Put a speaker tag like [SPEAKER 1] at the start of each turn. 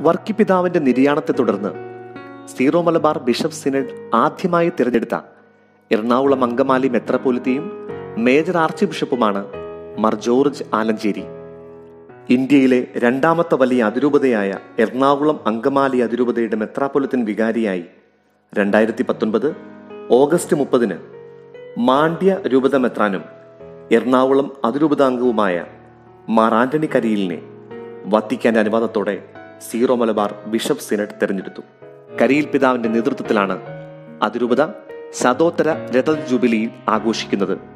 [SPEAKER 1] വർക്കി പിതാവിന്റെ നിര്യാണത്തെ തുടർന്ന് സീറോ മലബാർ ബിഷപ്പ് സിനഡ് ആദ്യമായി തിരഞ്ഞെടുത്ത എറണാകുളം അങ്കമാലി മെത്രപോലിത്തയും മേജർ ആർച്ച് ബിഷപ്പുമാണ് മർ ജോർജ് ആലഞ്ചേരി ഇന്ത്യയിലെ രണ്ടാമത്തെ വലിയ അതിരൂപതയായ എറണാകുളം അങ്കമാലി അതിരൂപതയുടെ മെത്രാപ്പൊലിത്തൻ വികാരിയായി രണ്ടായിരത്തി പത്തൊൻപത് ഓഗസ്റ്റ് മുപ്പതിന് മാണ്ഡ്യ രൂപത മെത്രാനും എറണാകുളം അതിരൂപതാംഗവുമായ മാർ ആന്റണി കരിയിലിനെ വത്തിക്കാന്റെ അനുവാദത്തോടെ സീറോ മലബാർ ബിഷപ്പ് സിനഡ് തെരഞ്ഞെടുത്തു കരിയിൽ പിതാവിന്റെ നേതൃത്വത്തിലാണ് അതിരൂപത ശതോത്തര രഥ ജൂബിലിയിൽ ആഘോഷിക്കുന്നത്